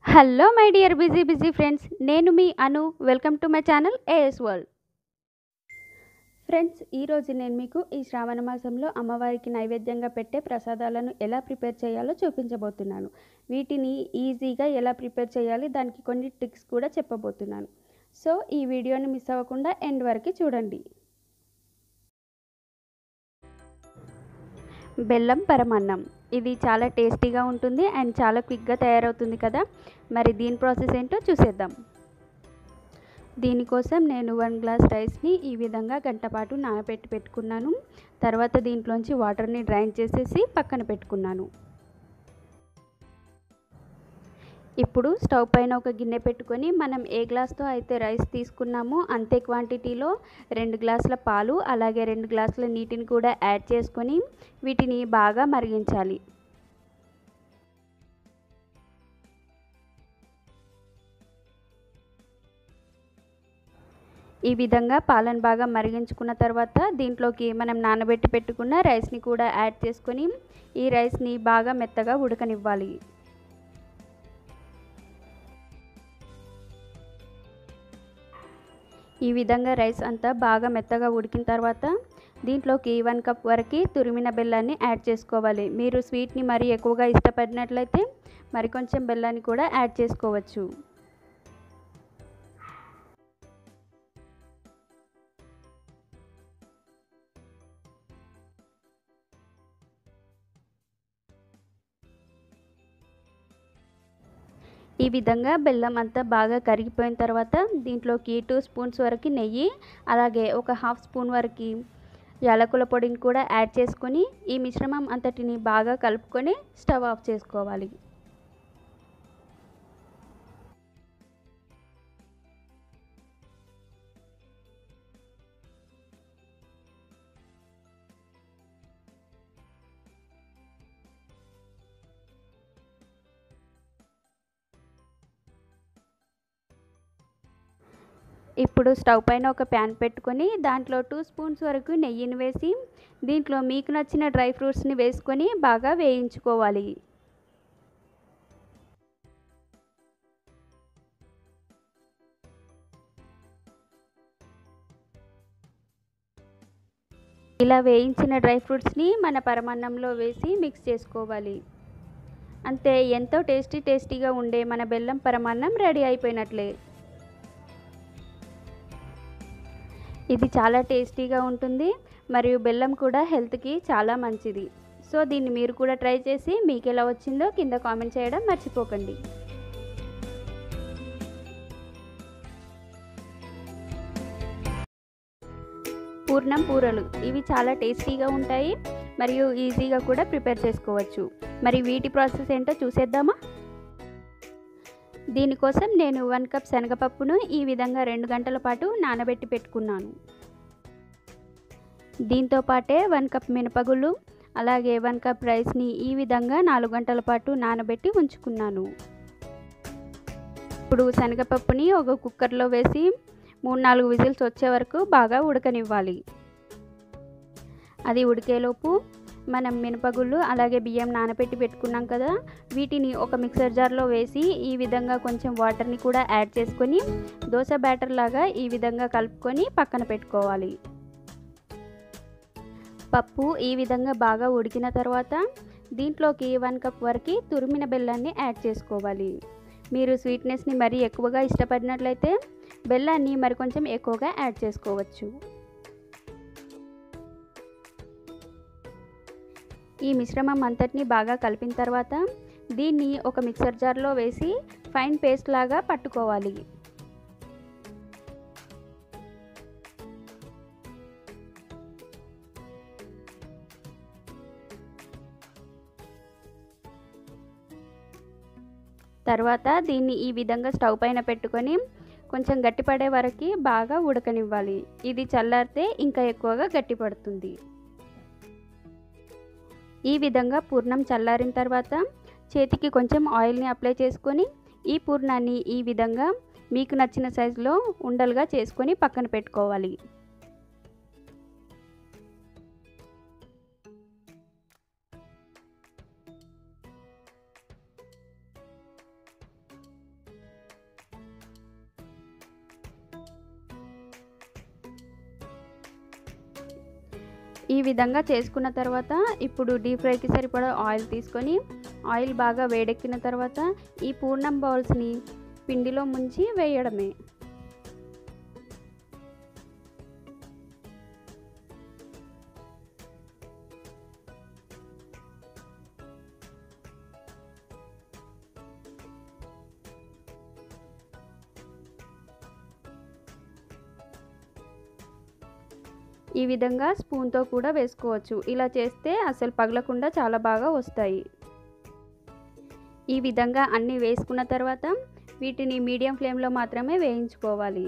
hello my dear busy busy friends నేను మీ Anu welcome to my channel AS world friends ఈరోజు నేను మీకు ఈ శ్రావణ మాసంలో అమ్మవారికి నైవేద్యంగా పెట్టే ప్రసాదాలను ఎలా ప్రిపేర్ చేయాలో చూపించబోతున్నాను వీటిని ఈజీగా ఎలా ప్రిపేర్ చేయాలి దానికి కొన్ని ట్రిక్స్ కూడా చెప్పబోతున్నాను సో ఈ వీడియోని మిస్ అవ్వకుండా ఎండ్ వరకు చూడండి బెల్లం పరమాన్నం ఇది చాలా టేస్టీగా ఉంటుంది అండ్ చాలా క్విక్గా తయారవుతుంది కదా మరి దీని ప్రాసెస్ ఏంటో చూసేద్దాం దీనికోసం నేను వన్ గ్లాస్ రైస్ని ఈ విధంగా గంట పాటు నానబెట్టి పెట్టుకున్నాను తర్వాత దీంట్లోంచి వాటర్ని డ్రైన్ చేసేసి పక్కన పెట్టుకున్నాను ఇప్పుడు స్టవ్ పైన ఒక గిన్నె పెట్టుకొని మనం ఏ గ్లాస్తో అయితే రైస్ తీసుకున్నామో అంతే క్వాంటిటీలో రెండు గ్లాసుల పాలు అలాగే రెండు గ్లాసుల నీటిని కూడా యాడ్ చేసుకొని వీటిని బాగా మరిగించాలి ఈ విధంగా పాలను బాగా మరిగించుకున్న తర్వాత దీంట్లోకి మనం నానబెట్టి పెట్టుకున్న రైస్ని కూడా యాడ్ చేసుకొని ఈ రైస్ని బాగా మెత్తగా ఉడకనివ్వాలి ఈ విధంగా రైస్ అంతా బాగా మెత్తగా ఉడికిన తర్వాత దీంట్లోకి వన్ కప్ వరకు తురిమిన బెల్లాన్ని యాడ్ చేసుకోవాలి మీరు స్వీట్ని మరీ ఎక్కువగా ఇష్టపడినట్లయితే మరి కొంచెం బెల్లాన్ని కూడా యాడ్ చేసుకోవచ్చు ఈ విధంగా బెల్లం అంతా బాగా కరిగిపోయిన తర్వాత దీంట్లోకి టూ స్పూన్స్ వరకు నెయ్యి అలాగే ఒక హాఫ్ స్పూన్ వరకు యాలకుల పొడిని కూడా యాడ్ చేసుకొని ఈ మిశ్రమం అంతటిని బాగా కలుపుకొని స్టవ్ ఆఫ్ చేసుకోవాలి ఇప్పుడు స్టవ్ పైన ఒక ప్యాన్ పెట్టుకొని దాంట్లో టూ స్పూన్స్ వరకు నెయ్యిని వేసి దీంట్లో మీకు నచ్చిన డ్రై ఫ్రూట్స్ని వేసుకొని బాగా వేయించుకోవాలి ఇలా వేయించిన డ్రై ఫ్రూట్స్ని మన పరమాన్నంలో వేసి మిక్స్ చేసుకోవాలి అంతే ఎంతో టేస్టీ టేస్టీగా ఉండే మన బెల్లం పరమాన్నం రెడీ అయిపోయినట్లే ఇది చాలా టేస్టీగా ఉంటుంది మరియు బెల్లం కూడా హెల్త్కి చాలా మంచిది సో దీన్ని మీరు కూడా ట్రై చేసి మీకు ఎలా వచ్చిందో కింద కామెంట్ చేయడం మర్చిపోకండి పూర్ణం పూరలు ఇవి చాలా టేస్టీగా ఉంటాయి మరియు ఈజీగా కూడా ప్రిపేర్ చేసుకోవచ్చు మరి వీటి ప్రాసెస్ ఏంటో చూసేద్దామా దీనికోసం నేను వన్ కప్ శనగపప్పును ఈ విధంగా రెండు గంటల పాటు నానబెట్టి పెట్టుకున్నాను దీంతో పాటే వన్ కప్ మినపగుళ్ళు అలాగే వన్ కప్ రైస్ని ఈ విధంగా నాలుగు గంటల పాటు నానబెట్టి ఉంచుకున్నాను ఇప్పుడు శనగపప్పుని ఒక కుక్కర్లో వేసి మూడు నాలుగు విజిల్స్ వచ్చే వరకు బాగా ఉడకనివ్వాలి అది ఉడికేలోపు మనం మినపగుళ్ళు అలాగే బియ్యం నానబెట్టి పెట్టుకున్నాం కదా వీటిని ఒక మిక్సర్ జార్లో వేసి ఈ విధంగా కొంచెం వాటర్ని కూడా యాడ్ చేసుకొని దోశ బ్యాటర్ లాగా ఈ విధంగా కలుపుకొని పక్కన పెట్టుకోవాలి పప్పు ఈ విధంగా బాగా ఉడికిన తర్వాత దీంట్లోకి వన్ కప్ వరకు తురిమిన బెల్లాన్ని యాడ్ చేసుకోవాలి మీరు స్వీట్నెస్ని మరీ ఎక్కువగా ఇష్టపడినట్లయితే బెల్లాన్ని మరి కొంచెం ఎక్కువగా యాడ్ చేసుకోవచ్చు ఈ మిశ్రమం అంతటిని బాగా కలిపిన తర్వాత దీన్ని ఒక మిక్సర్ జార్లో వేసి ఫైన్ పేస్ట్ లాగా పట్టుకోవాలి తర్వాత దీన్ని ఈ విధంగా స్టవ్ పైన పెట్టుకొని కొంచెం గట్టిపడే వరకు బాగా ఉడకనివ్వాలి ఇది చల్లారితే ఇంకా ఎక్కువగా గట్టిపడుతుంది ఈ విధంగా పూర్ణం చల్లారిన తర్వాత చేతికి కొంచెం ఆయిల్ని అప్లై చేసుకొని ఈ పూర్ణాన్ని ఈ విధంగా మీకు నచ్చిన సైజులో ఉండలుగా చేసుకొని పక్కన పెట్టుకోవాలి ఈ విధంగా చేసుకున్న తర్వాత ఇప్పుడు డీప్ ఫ్రైకి సరిపడా ఆయిల్ తీసుకొని ఆయిల్ బాగా వేడెక్కిన తర్వాత ఈ పూర్ణం బౌల్స్ని పిండిలో ముంచి వేయడమే ఈ విధంగా స్పూన్తో కూడా వేసుకోవచ్చు ఇలా చేస్తే అసలు పగలకుండా చాలా బాగా వస్తాయి ఈ విధంగా అన్నీ వేసుకున్న తర్వాత వీటిని మీడియం ఫ్లేమ్లో మాత్రమే వేయించుకోవాలి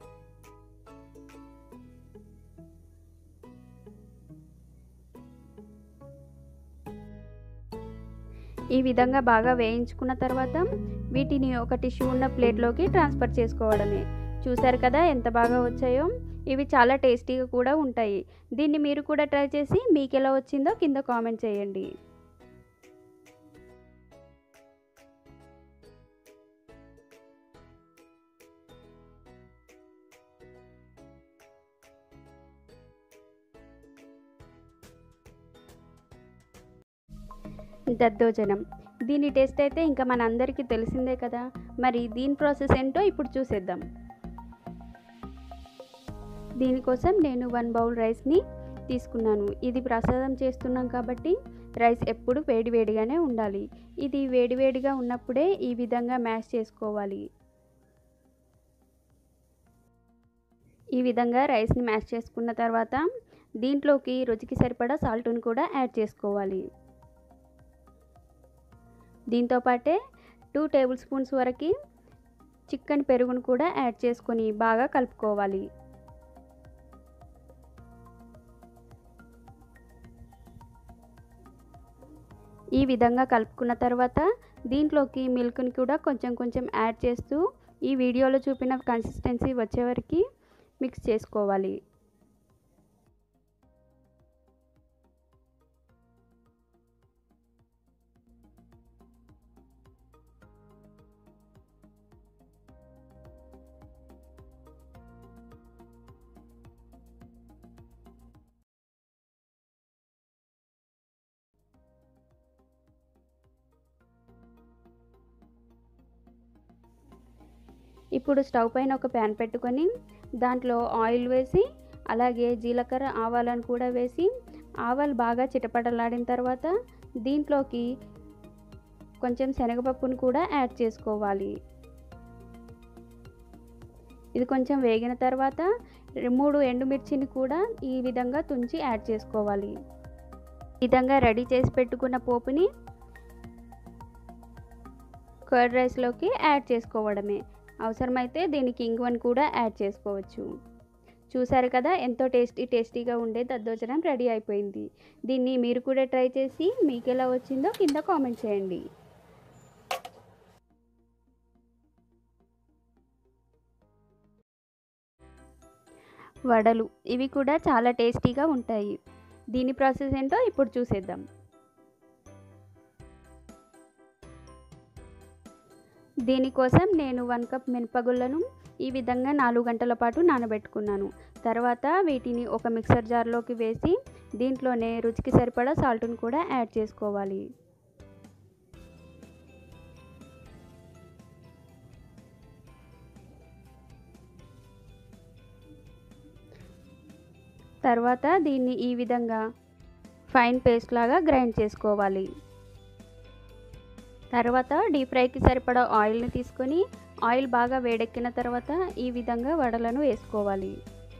ఈ విధంగా బాగా వేయించుకున్న తర్వాత వీటిని ఒక టిష్యూ ఉన్న ప్లేట్లోకి ట్రాన్స్ఫర్ చేసుకోవడమే చూసారు కదా ఎంత బాగా వచ్చాయో ఇవి చాలా టేస్టీగా కూడా ఉంటాయి దీన్ని మీరు కూడా ట్రై చేసి మీకు ఎలా వచ్చిందో కింద కామెంట్ చేయండి దద్దోజనం దీని టేస్ట్ అయితే ఇంకా మన అందరికీ తెలిసిందే కదా మరి దీని ప్రాసెస్ ఏంటో ఇప్పుడు చూసేద్దాం దీనికోసం నేను వన్ బౌల్ రైస్ని తీసుకున్నాను ఇది ప్రసాదం చేస్తున్నాం కాబట్టి రైస్ ఎప్పుడు వేడివేడిగానే ఉండాలి ఇది వేడివేడిగా ఉన్నప్పుడే ఈ విధంగా మ్యాష్ చేసుకోవాలి ఈ విధంగా రైస్ని మ్యాష్ చేసుకున్న తర్వాత దీంట్లోకి రుచికి సరిపడా సాల్ట్ని కూడా యాడ్ చేసుకోవాలి దీంతో పాటే టూ టేబుల్ స్పూన్స్ వరకు చికెన్ పెరుగును కూడా యాడ్ చేసుకొని బాగా కలుపుకోవాలి ఈ విధంగా కలుపుకున్న తర్వాత దీంట్లోకి మిల్క్ని కూడా కొంచెం కొంచెం యాడ్ చేస్తూ ఈ వీడియోలో చూపిన కన్సిస్టెన్సీ వచ్చే వరకు మిక్స్ చేసుకోవాలి ఇప్పుడు స్టవ్ పైన ఒక ప్యాన్ పెట్టుకొని దాంట్లో ఆయిల్ వేసి అలాగే జీలకర్ర ఆవాలను కూడా వేసి ఆవాలు బాగా చిటపటలాడిన తర్వాత దీంట్లోకి కొంచెం శనగపప్పును కూడా యాడ్ చేసుకోవాలి ఇది కొంచెం వేగిన తర్వాత మూడు ఎండుమిర్చిని కూడా ఈ విధంగా తుంచి యాడ్ చేసుకోవాలి ఈ విధంగా రెడీ చేసి పెట్టుకున్న పోపుని కర్డ్ రైస్లోకి యాడ్ చేసుకోవడమే అవసరమైతే దీనికి ఇంగువను కూడా యాడ్ చేసుకోవచ్చు చూసారు కదా ఎంతో టేస్టీ టేస్టీగా ఉండే దద్దోజనం రెడీ అయిపోయింది దీన్ని మీరు కూడా ట్రై చేసి మీకు ఎలా వచ్చిందో కింద కామెంట్ చేయండి వడలు ఇవి కూడా చాలా టేస్టీగా ఉంటాయి దీని ప్రాసెస్ ఏంటో ఇప్పుడు చూసేద్దాం దీనికోసం నేను వన్ కప్ మినపగుళ్ళను ఈ విధంగా నాలుగు గంటల పాటు నానబెట్టుకున్నాను తర్వాత వీటిని ఒక మిక్సర్ జార్లోకి వేసి దీంట్లోనే రుచికి సరిపడా సాల్ట్ను కూడా యాడ్ చేసుకోవాలి తర్వాత దీన్ని ఈ విధంగా ఫైన్ పేస్ట్ లాగా గ్రైండ్ చేసుకోవాలి తర్వాత డీప్ ఫ్రైకి సరిపడా ఆయిల్ని తీసుకొని ఆయిల్ బాగా వేడెక్కిన తర్వాత ఈ విధంగా వడలను వేసుకోవాలి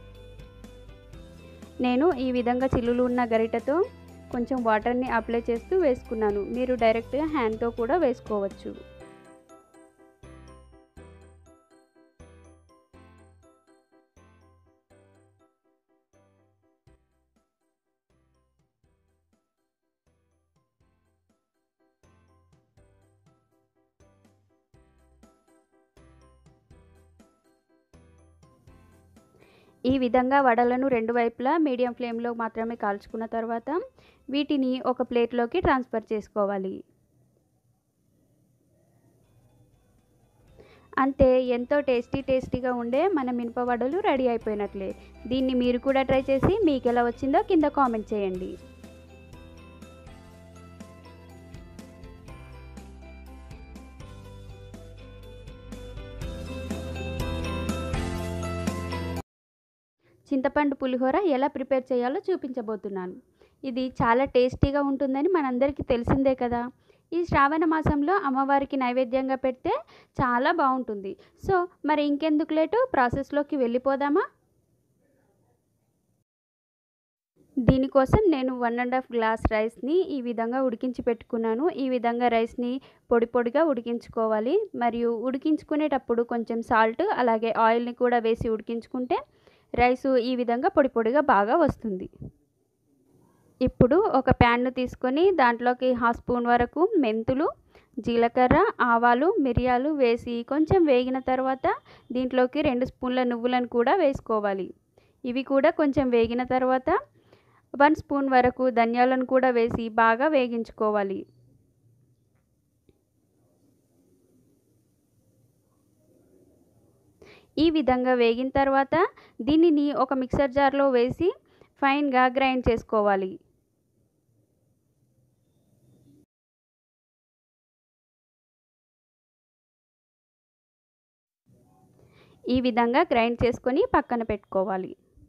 నేను ఈ విధంగా చిల్లులు ఉన్న గరిటతో కొంచెం వాటర్ని అప్లై చేస్తూ వేసుకున్నాను మీరు డైరెక్ట్గా హ్యాండ్తో కూడా వేసుకోవచ్చు ఈ విధంగా వడలను రెండు వైపులా మీడియం ఫ్లేమ్లో మాత్రమే కాల్చుకున్న తర్వాత వీటిని ఒక ప్లేట్లోకి ట్రాన్స్ఫర్ చేసుకోవాలి అంతే ఎంతో టేస్టీ టేస్టీగా ఉండే మన మినపవడలు రెడీ అయిపోయినట్లే దీన్ని మీరు కూడా ట్రై చేసి మీకు ఎలా వచ్చిందో కింద కామెంట్ చేయండి చింతపండు పులిహోర ఎలా ప్రిపేర్ చేయాలో చూపించబోతున్నాను ఇది చాలా టేస్టీగా ఉంటుందని మనందరికీ తెలిసిందే కదా ఈ శ్రావణ మాసంలో అమ్మవారికి నైవేద్యంగా పెడితే చాలా బాగుంటుంది సో మరి ఇంకెందుకు లేటు ప్రాసెస్లోకి వెళ్ళిపోదామా దీనికోసం నేను వన్ అండ్ హాఫ్ గ్లాస్ రైస్ని ఈ విధంగా ఉడికించి పెట్టుకున్నాను ఈ విధంగా రైస్ని పొడి పొడిగా ఉడికించుకోవాలి మరియు ఉడికించుకునేటప్పుడు కొంచెం సాల్ట్ అలాగే ఆయిల్ని కూడా వేసి ఉడికించుకుంటే రైసు ఈ విధంగా పొడి పొడిగా బాగా వస్తుంది ఇప్పుడు ఒక ప్యాన్ను తీసుకొని దాంట్లోకి హాఫ్ స్పూన్ వరకు మెంతులు జీలకర్ర ఆవాలు మిరియాలు వేసి కొంచెం వేగిన తర్వాత దీంట్లోకి రెండు స్పూన్ల నువ్వులను కూడా వేసుకోవాలి ఇవి కూడా కొంచెం వేగిన తర్వాత వన్ స్పూన్ వరకు ధనియాలను కూడా వేసి బాగా వేగించుకోవాలి ఈ విధంగా వేగిన తర్వాత దీనిని ఒక మిక్సర్ జార్లో వేసి ఫైన్గా గ్రైండ్ చేసుకోవాలి ఈ విధంగా గ్రైండ్ చేసుకొని పక్కన పెట్టుకోవాలి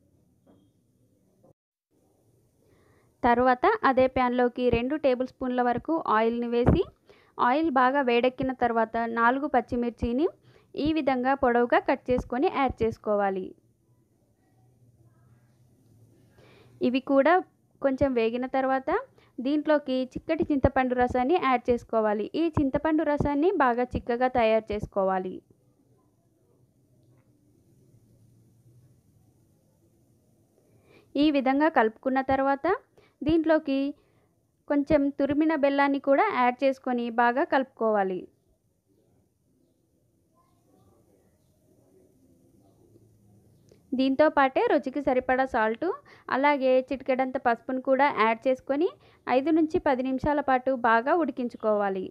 తర్వాత అదే ప్యాన్లోకి రెండు టేబుల్ స్పూన్ల వరకు ఆయిల్ని వేసి ఆయిల్ బాగా వేడెక్కిన తర్వాత నాలుగు పచ్చిమిర్చిని ఈ విధంగా పొడవుగా కట్ చేసుకొని యాడ్ చేసుకోవాలి ఇవి కూడా కొంచెం వేగిన తర్వాత దీంట్లోకి చిక్కటి చింతపండు రసాన్ని యాడ్ చేసుకోవాలి ఈ చింతపండు రసాన్ని బాగా చిక్కగా తయారు చేసుకోవాలి ఈ విధంగా కలుపుకున్న తర్వాత దీంట్లోకి కొంచెం తురిమిన బెల్లాన్ని కూడా యాడ్ చేసుకొని బాగా కలుపుకోవాలి దీంతో పాటే రుచికి సరిపడా సాల్టు అలాగే చిటికెడంత పసుపును కూడా యాడ్ చేసుకొని ఐదు నుంచి పది నిమిషాల పాటు బాగా ఉడికించుకోవాలి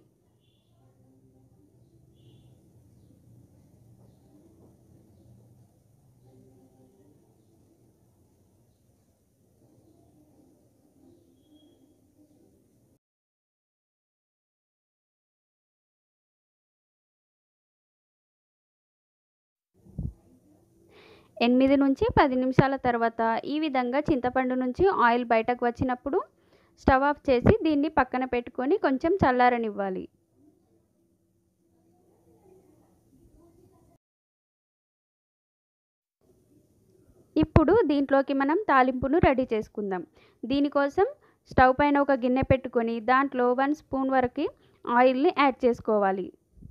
ఎనిమిది నుంచి పది నిమిషాల తర్వాత ఈ విధంగా చింతపండు నుంచి ఆయిల్ బయటకు వచ్చినప్పుడు స్టవ్ ఆఫ్ చేసి దీన్ని పక్కన పెట్టుకొని కొంచెం చల్లారనివ్వాలి ఇప్పుడు దీంట్లోకి మనం తాలింపును రెడీ చేసుకుందాం దీనికోసం స్టవ్ పైన ఒక గిన్నె పెట్టుకొని దాంట్లో వన్ స్పూన్ వరకు ఆయిల్ని యాడ్ చేసుకోవాలి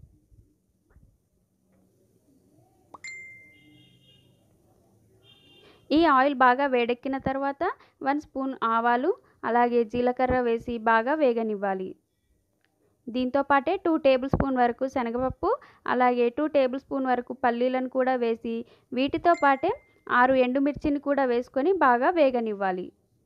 ఈ ఆయిల్ బాగా వేడెక్కిన తర్వాత వన్ స్పూన్ ఆవాలు అలాగే జీలకర్ర వేసి బాగా వేగనివ్వాలి దీంతో పాటే టూ టేబుల్ స్పూన్ వరకు శనగపప్పు అలాగే టూ టేబుల్ స్పూన్ వరకు పల్లీలను కూడా వేసి వీటితో పాటే ఆరు ఎండుమిర్చిని కూడా వేసుకొని బాగా వేగనివ్వాలి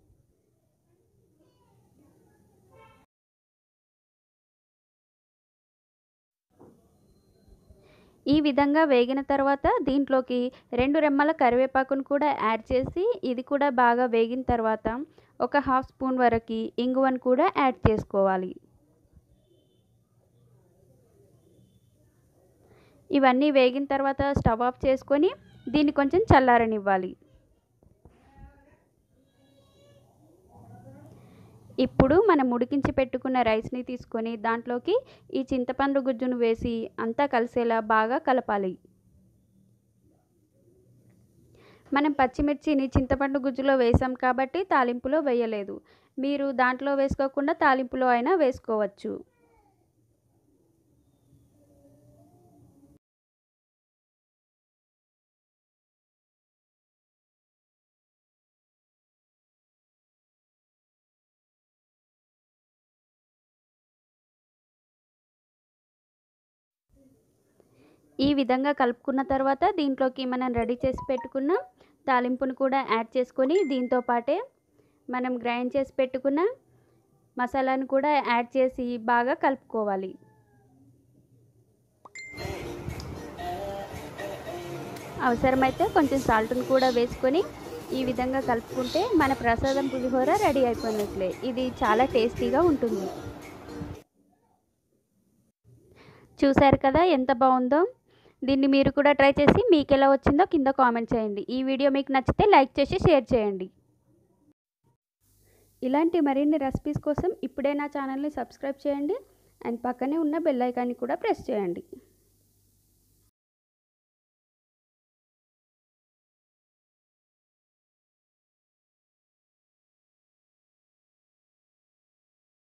ఈ విధంగా వేగిన తర్వాత దీంట్లోకి రెండు రెమ్మల కరివేపాకును కూడా యాడ్ చేసి ఇది కూడా బాగా వేగిన తర్వాత ఒక హాఫ్ స్పూన్ వరకు ఇంగువను కూడా యాడ్ చేసుకోవాలి ఇవన్నీ వేగిన తర్వాత స్టవ్ ఆఫ్ చేసుకొని దీన్ని కొంచెం చల్లారనివ్వాలి ఇప్పుడు మనం ఉడికించి పెట్టుకున్న రైస్ని తీసుకొని దాంట్లోకి ఈ చింతపండు గుజ్జును వేసి అంతా కలిసేలా బాగా కలపాలి మనం పచ్చిమిర్చిని చింతపండు గుజ్జులో వేసాం కాబట్టి తాలింపులో వేయలేదు మీరు దాంట్లో వేసుకోకుండా తాలింపులో అయినా వేసుకోవచ్చు ఈ విధంగా కలుపుకున్న తర్వాత దీంట్లోకి మనం రెడీ చేసి పెట్టుకున్న తాలింపును కూడా యాడ్ చేసుకొని దీంతో పాటే మనం గ్రైండ్ చేసి పెట్టుకున్న మసాలాను కూడా యాడ్ చేసి బాగా కలుపుకోవాలి అవసరమైతే కొంచెం సాల్ట్ని కూడా వేసుకొని ఈ విధంగా కలుపుకుంటే మన ప్రసాదం పులిహోర రెడీ అయిపోయినట్లే ఇది చాలా టేస్టీగా ఉంటుంది చూశారు కదా ఎంత బాగుందో దీన్ని మీరు కూడా ట్రై చేసి మీకు ఎలా వచ్చిందో కింద కామెంట్ చేయండి ఈ వీడియో మీకు నచ్చితే లైక్ చేసి షేర్ చేయండి ఇలాంటి మరిన్ని రెసిపీస్ కోసం ఇప్పుడే నా ఛానల్ని సబ్స్క్రైబ్ చేయండి అండ్ పక్కనే ఉన్న బెల్ ఐకాన్ని కూడా ప్రెస్ చేయండి